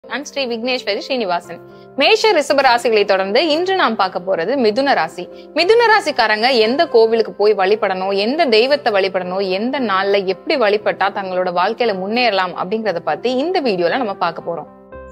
நான் ஸ்ரீ விக்னேஸ்வரி ஸ்ரீனிவாசன் மேஷ ரிஷப ராசிகளை தொடர்ந்து இன்று நாம் பார்க்க போறது மிதுன ராசி மிதுன ராசிக்காரங்க எந்த கோவிலுக்கு போய் வழிபடணும் எந்த தெய்வத்தை வழிபடணும் எந்த நாள்ல எப்படி வழிபட்டா தங்களோட வாழ்க்கையில முன்னேறலாம் அப்படிங்கறத பத்தி இந்த வீடியோல நம்ம பார்க்க போறோம்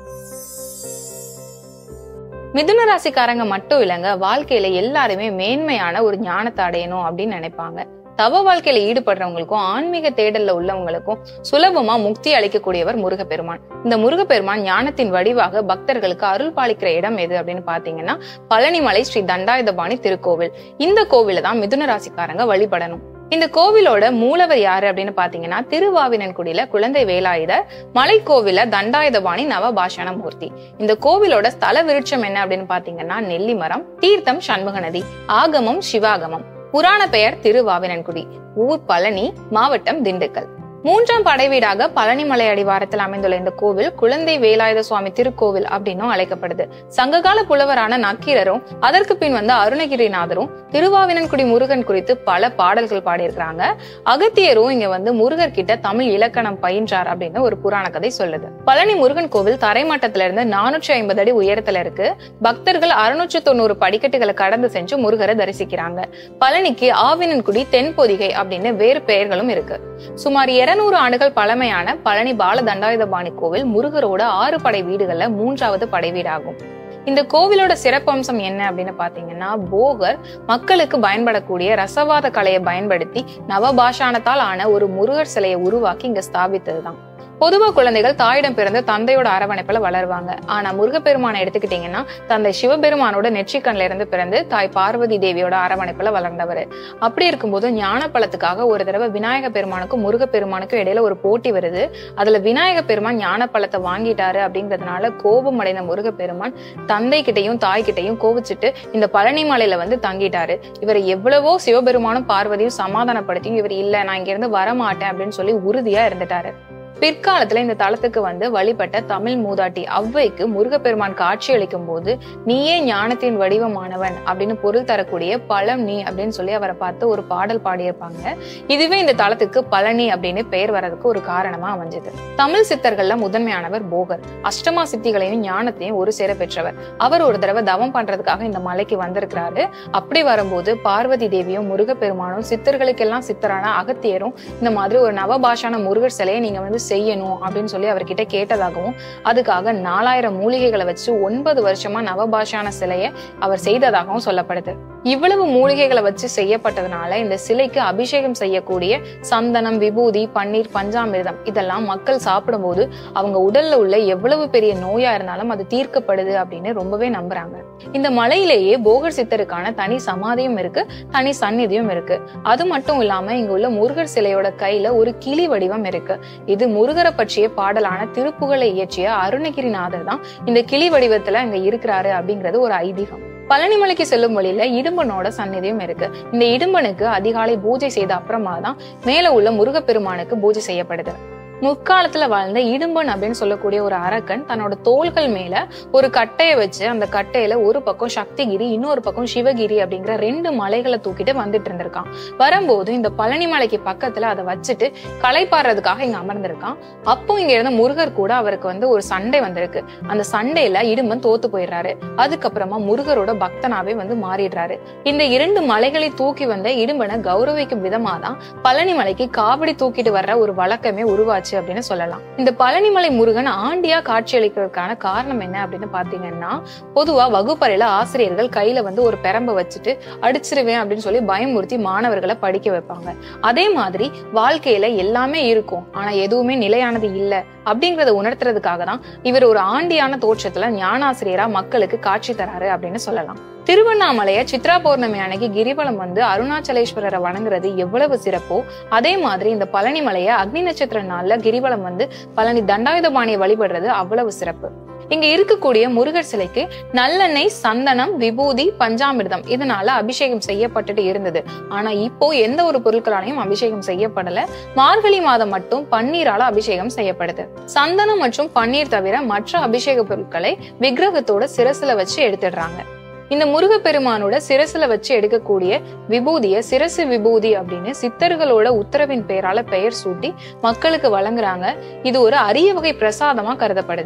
மிதுன ராசிக்காரங்க மட்டும் இல்லைங்க வாழ்க்கையில எல்லாருமே மேன்மையான ஒரு ஞானத்தை அடையணும் அப்படின்னு நினைப்பாங்க தவ வாழ்க்கையில ஈடுபடுறவங்களுக்கும் ஆன்மீக தேடல்ல உள்ளவங்களுக்கும் சுலபமா முக்தி அளிக்கக்கூடியவர் முருகப்பெருமான் இந்த முருகப்பெருமான் ஞானத்தின் வடிவாக பக்தர்களுக்கு அருள் பாலிக்கிற இடம் எது அப்படின்னு பாத்தீங்கன்னா பழனிமலை ஸ்ரீ தண்டாயுதபாணி திருக்கோவில் இந்த கோவில தான் மிதுன ராசிக்காரங்க வழிபடணும் இந்த கோவிலோட மூலவர் யாரு அப்படின்னு பாத்தீங்கன்னா திருவாவினன்குடியில குழந்தை வேலாயுதர் மலைக்கோவில தண்டாயுதபாணி நவபாஷண மூர்த்தி இந்த கோவிலோட ஸ்தல விருட்சம் என்ன அப்படின்னு பாத்தீங்கன்னா நெல்லிமரம் தீர்த்தம் சண்முக நதி ஆகமம் சிவாகமம் புராண பெயர் திருவாவினன்குடி ஊர் பழனி மாவட்டம் திண்டுக்கல் மூன்றாம் படைவீடாக பழனிமலை அடிவாரத்தில் அமைந்துள்ள இந்த கோவில் குழந்தை வேலாயுத சுவாமி திருக்கோவில் அப்படின்னும் அழைக்கப்படுது சங்ககால புலவரான நக்கீரரும் அதற்கு பின் வந்த அருணகிரிநாதரும் திருவாவினன்குடி முருகன் குறித்து பல பாடல்கள் பாடியிருக்கிறாங்க அகத்தியரும் இங்க வந்து முருகர் கிட்ட தமிழ் இலக்கணம் பயின்றார் அப்படின்னு ஒரு புராண கதை சொல்லுது பழனி முருகன் கோவில் தரைமட்டத்துல இருந்து நானூற்றி ஐம்பது அடி உயரத்துல இருக்கு பக்தர்கள் அறுநூற்று தொண்ணூறு படிக்கட்டுகளை கடந்து சென்று முருகரை தரிசிக்கிறாங்க பழனிக்கு ஆவினன்குடி தென்பொதிகை அப்படின்னு வேறு பெயர்களும் இருக்கு சுமார் இருநூறு ஆண்டுகள் பழமையான பழனி பால தண்டாயுதபாணி கோவில் முருகரோட ஆறு படை வீடுகள்ல மூன்றாவது படை வீடாகும் இந்த கோவிலோட சிறப்பம்சம் என்ன அப்படின்னு பாத்தீங்கன்னா போகர் மக்களுக்கு பயன்படக்கூடிய ரசவாத கலையை பயன்படுத்தி நவபாஷானத்தால் ஆன ஒரு முருகர் சிலையை உருவாக்கி இங்க ஸ்தாபித்ததுதான் பொதுவா குழந்தைகள் தாயிடம் பிறந்து தந்தையோட அரவணைப்புல வளருவாங்க ஆனா முருகப்பெருமானை எடுத்துக்கிட்டீங்கன்னா தந்தை சிவபெருமானோட நெற்றிக்கண்ல இருந்து பிறந்து தாய் பார்வதி தேவியோட அரவணைப்புல வளர்ந்தவர் அப்படி இருக்கும்போது ஞான பழத்துக்காக ஒரு தடவை விநாயக பெருமானுக்கும் முருகப்பெருமானுக்கும் இடையில ஒரு போட்டி வருது அதுல விநாயக பெருமான் ஞான பழத்தை வாங்கிட்டாரு அப்படிங்கறதுனால கோபம் அடைந்த முருகப்பெருமான் தந்தை கிட்டையும் தாய் கிட்டையும் கோவிச்சுட்டு இந்த பழனி மலையில வந்து தங்கிட்டாரு இவர் எவ்வளவோ சிவபெருமானும் பார்வதியும் சமாதானப்படுத்தியும் இவர் இல்ல நான் இங்க இருந்து வரமாட்டேன் அப்படின்னு சொல்லி உறுதியா இருந்துட்டாரு பிற்காலத்துல இந்த தலத்துக்கு வந்து வழிபட்ட தமிழ் மூதாட்டி ஔவைக்கு முருகப்பெருமான் காட்சி அளிக்கும் போது நீயே ஞானத்தின் வடிவமானவன் அப்படின்னு பொருள் தரக்கூடிய பழம் நீ அப்படின்னு சொல்லி அவரை பார்த்து ஒரு பாடல் பாடியிருப்பாங்க இதுவே இந்த தலத்துக்கு பழனி அப்படின்னு பெயர் வர்றதுக்கு ஒரு காரணமா அமைஞ்சது தமிழ் சித்தர்கள்ல முதன்மையானவர் போகர் அஷ்டமா சித்திகளையும் ஞானத்தையும் ஒரு சேர பெற்றவர் அவர் ஒரு தடவை தவம் பண்றதுக்காக இந்த மலைக்கு வந்திருக்கிறாரு அப்படி வரும்போது பார்வதி தேவியும் முருகப்பெருமானும் சித்தர்களுக்கெல்லாம் சித்தரான அகத்தியரும் இந்த மாதிரி ஒரு நவபாஷான முருகர் சிலையை நீங்க வந்து செய்யணும் அப்படின்னு சொல்லி அவர்கிட்ட கேட்டதாகவும் அதுக்காக நாலாயிரம் மூலிகைகளை வச்சு ஒன்பது வருஷமா நவபாஷான சிலையை அவர் செய்ததாகவும் சொல்லப்படுது இவ்வளவு மூலிகைகளை வச்சு செய்யப்பட்டதுனால இந்த சிலைக்கு அபிஷேகம் செய்யக்கூடிய சந்தனம் விபூதி பன்னீர் பஞ்சாமிர்தம் இதெல்லாம் மக்கள் சாப்பிடும்போது அவங்க உடல்ல உள்ள எவ்வளவு பெரிய நோயா இருந்தாலும் அது தீர்க்கப்படுது அப்படின்னு ரொம்பவே நம்புறாங்க இந்த மலையிலேயே போகர் சித்தருக்கான தனி சமாதியும் இருக்கு தனி சந்நிதியும் இருக்கு அது மட்டும் இல்லாம இங்க உள்ள முருகர் சிலையோட கையில ஒரு கிளி வடிவம் இருக்கு இது முருகரை பற்றிய பாடலான திருப்புகளை இயற்றிய அருணகிரிநாதர் தான் இந்த கிளி வடிவத்துல இங்க இருக்கிறாரு அப்படிங்கிறது ஒரு ஐதீகம் பழனிமலைக்கு செல்லும் வழியில இடும்பனோட சந்நிதியும் இருக்கு இந்த இடும்பனுக்கு அதிகாலை பூஜை செய்த அப்புறமா தான் மேல உள்ள முருகப்பெருமானுக்கு பூஜை செய்யப்படுது முற்காலத்துல வாழ்ந்த இடும்பன் அப்படின்னு சொல்லக்கூடிய ஒரு அரக்கன் தன்னோட தோள்கள் மேல ஒரு கட்டையை வச்சு அந்த கட்டையில ஒரு பக்கம் சக்திகிரி இன்னொரு பக்கம் சிவகிரி அப்படிங்கிற ரெண்டு மலைகளை தூக்கிட்டு வந்துட்டு இருந்திருக்கான் வரும்போது இந்த பழனி மலைக்கு பக்கத்துல அதை வச்சுட்டு களைப்பாடுறதுக்காக இங்க அமர்ந்திருக்கான் அப்போ இங்க இருந்த முருகர் கூட அவருக்கு வந்து ஒரு சண்டை வந்திருக்கு அந்த சண்டையில இடும்பன் தோத்து போயிடுறாரு அதுக்கப்புறமா முருகரோட பக்தனாவே வந்து மாறிடுறாரு இந்த இரண்டு மலைகளை தூக்கி வந்த இடும்பனை கௌரவிக்கும் விதமா தான் பழனி மலைக்கு காவடி தூக்கிட்டு வர்ற ஒரு வழக்கமே உருவாச்சு ஆச்சு அப்படின்னு சொல்லலாம் இந்த பழனிமலை முருகன் ஆண்டியா காட்சியளிக்கிறதுக்கான காரணம் என்ன அப்படின்னு பாத்தீங்கன்னா பொதுவா வகுப்பறையில ஆசிரியர்கள் கையில வந்து ஒரு பெரம்ப வச்சுட்டு அடிச்சிருவேன் அப்படின்னு சொல்லி பயமுறுத்தி மாணவர்களை படிக்க வைப்பாங்க அதே மாதிரி வாழ்க்கையில எல்லாமே இருக்கும் ஆனா எதுவுமே நிலையானது இல்ல அப்படிங்கறத உணர்த்துறதுக்காக தான் இவர் ஒரு ஆண்டியான தோற்றத்துல ஞானாசிரியரா மக்களுக்கு காட்சி தராரு அப்படின்னு சொல்லலாம் திருவண்ணாமலைய சித்ரா பௌர்ணமி அன்னைக்கு கிரிவலம் வந்து அருணாச்சலேஸ்வரரை வணங்குறது எவ்வளவு சிறப்போ அதே மாதிரி இந்த பழனி மலைய அக்னி நட்சத்திர நாள்ல கிரிவலம் வந்து பழனி தண்டாயுதபாணியை வழிபடுறது அவ்வளவு சிறப்பு இங்க இருக்கக்கூடிய முருகர் சிலைக்கு நல்லெண்ணெய் சந்தனம் விபூதி பஞ்சாமிர்தம் இதனால அபிஷேகம் செய்யப்பட்டுட்டு இருந்தது ஆனா இப்போ எந்த ஒரு பொருட்களாலையும் அபிஷேகம் செய்யப்படல மார்கழி மாதம் மட்டும் பன்னீரால அபிஷேகம் செய்யப்படுது சந்தனம் மற்றும் பன்னீர் தவிர மற்ற அபிஷேக பொருட்களை விக்கிரகத்தோட சிரசுல வச்சு எடுத்துடுறாங்க இந்த முருகப்பெருமானோட சிரசுல வச்சு எடுக்கக்கூடிய விபூதிய சிரசு விபூதி அப்படின்னு சித்தர்களோட உத்தரவின் பெயரால பெயர் சூட்டி மக்களுக்கு வழங்குறாங்க இது ஒரு அரிய வகை பிரசாதமா கருதப்படுது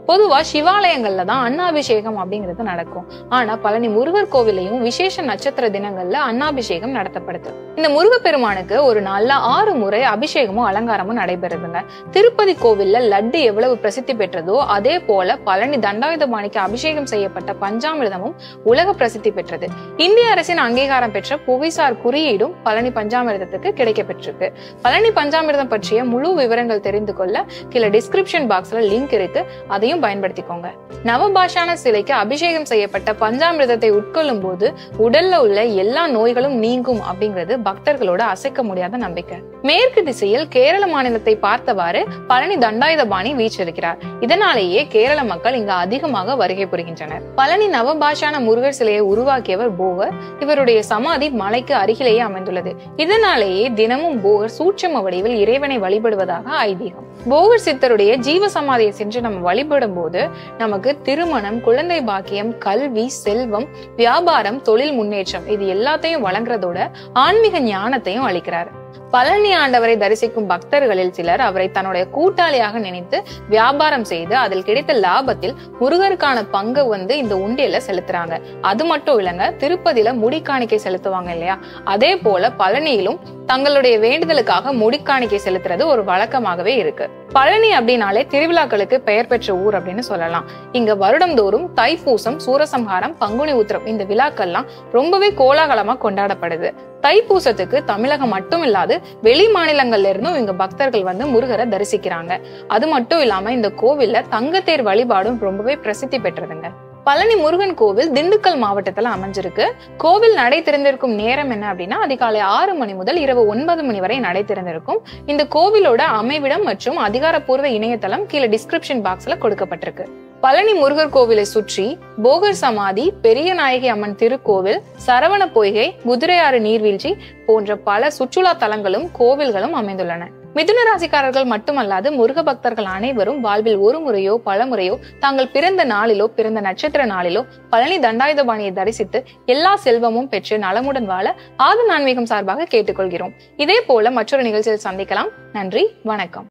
பொதுவா சிவாலயங்கள்ல தான் அன்னாபிஷேகம் அப்படிங்கிறது நடக்கும் ஆனா பழனி முருகர் கோவிலையும் விசேஷ நட்சத்திர தினங்கள்ல அன்னாபிஷேகம் நடத்தப்படுது இந்த முருகப்பெருமானுக்கு ஒரு நாள்ல ஆறு முறை அபிஷேகமும் அலங்காரமும் நடைபெறுதுங்க திருப்பதி கோவில்ல லட்டு எவ்வளவு பிரசித்தி பெற்றதோ அதே போல பழனி தண்டாயுதபாணிக்கு அபிஷேகம் செய்யப்பட்ட பஞ்சாமிர்தமும் உலக பிரசித்தி பெற்றது இந்திய அரசின் அங்கீகாரம் பெற்ற புவிசார் குறியீடும் பழனி பஞ்சாமிர்தத்துக்கு கிடைக்க பெற்றிருக்கு பழனி பஞ்சாமிர்தம் பற்றிய முழு விவரங்கள் தெரிந்து கொள்ள கீழே டிஸ்கிரிப்ஷன் பாக்ஸ்ல லிங்க் இருக்கு அதையும் பயன்படுத்திக்கோங்க நவபாஷான சிலைக்கு அபிஷேகம் செய்யப்பட்ட பஞ்சாமிர்தத்தை உட்கொள்ளும் போது உடல்ல உள்ள எல்லா நோய்களும் நீங்கும் அப்படிங்கிறது பக்தர்களோட அசைக்க முடியாத நம்பிக்கை மேற்கு திசையில் கேரள மாநிலத்தை பார்த்தவாறு பழனி தண்டாயுதபாணி வீச்சிருக்கிறார் இதனாலேயே கேரள மக்கள் இங்கு அதிகமாக வருகை புரிகின்றனர் பழனி நவபாஷான முருகர் சிலையை உருவாக்கியவர் போகர் இவருடைய சமாதி மலைக்கு அருகிலேயே அமைந்துள்ளது இதனாலேயே தினமும் போகர் சூட்சம வடிவில் இறைவனை வழிபடுவதாக ஐதீகம் போகர் சித்தருடைய ஜீவ சமாதியை சென்று நம்ம வழிபடும் போது நமக்கு திருமணம் குழந்தை பாக்கியம் கல்வி செல்வம் வியாபாரம் தொழில் முன்னேற்றம் இது எல்லாத்தையும் வழங்குறதோட ஆன்மீக ஞானத்தையும் அளிக்கிறார் பழனி ஆண்டவரை தரிசிக்கும் பக்தர்களில் சிலர் அவரை தன்னுடைய கூட்டாளியாக நினைத்து வியாபாரம் செய்து அதில் கிடைத்த லாபத்தில் முருகருக்கான பங்கு வந்து இந்த உண்டியல செலுத்துறாங்க அது மட்டும் இல்லைங்க திருப்பதியில முடிக்காணிக்கை செலுத்துவாங்க இல்லையா அதே போல பழனியிலும் தங்களுடைய வேண்டுதலுக்காக முடிக்காணிக்கை செலுத்துறது ஒரு வழக்கமாகவே இருக்கு பழனி அப்படின்னாலே திருவிழாக்களுக்கு பெயர் பெற்ற ஊர் அப்படின்னு சொல்லலாம் இங்க வருடந்தோறும் தைப்பூசம் சூரசம்ஹாரம் பங்குனி உத்திரம் இந்த விழாக்கள்லாம் ரொம்பவே கோலாகலமா கொண்டாடப்படுது தைப்பூசத்துக்கு தமிழகம் மட்டும் இல்லாது வெளி மாநிலங்கள்ல இருந்தும் இங்க பக்தர்கள் வந்து முருகரை தரிசிக்கிறாங்க அது மட்டும் இல்லாம இந்த கோவில்ல தங்கத்தேர் வழிபாடும் ரொம்பவே பிரசித்தி பெற்றதுங்க பழனி முருகன் கோவில் திண்டுக்கல் மாவட்டத்துல அமைஞ்சிருக்கு கோவில் நடை திறந்திருக்கும் நேரம் என்ன அப்படின்னா அதிகாலை ஆறு மணி முதல் இரவு ஒன்பது மணி வரை நடை திறந்திருக்கும் இந்த கோவிலோட அமைவிடம் மற்றும் அதிகாரப்பூர்வ இணையதளம் கீழே டிஸ்கிரிப்ஷன் பாக்ஸ்ல கொடுக்கப்பட்டிருக்கு பழனி முருகர் கோவிலை சுற்றி போகர் சமாதி பெரிய நாயகி அம்மன் திருக்கோவில் சரவண பொய்கை குதிரையாறு நீர்வீழ்ச்சி போன்ற பல சுற்றுலா தலங்களும் கோவில்களும் அமைந்துள்ளன மிதுன ராசிக்காரர்கள் மட்டுமல்லாது முருக பக்தர்கள் அனைவரும் வாழ்வில் ஒரு முறையோ பல முறையோ தாங்கள் பிறந்த நாளிலோ பிறந்த நட்சத்திர நாளிலோ பழனி தண்டாயுதபாணியை தரிசித்து எல்லா செல்வமும் பெற்று நலமுடன் வாழ ஆது ஆன்மீகம் சார்பாக கேட்டுக்கொள்கிறோம் இதே போல மற்றொரு நிகழ்ச்சியில் சந்திக்கலாம் நன்றி வணக்கம்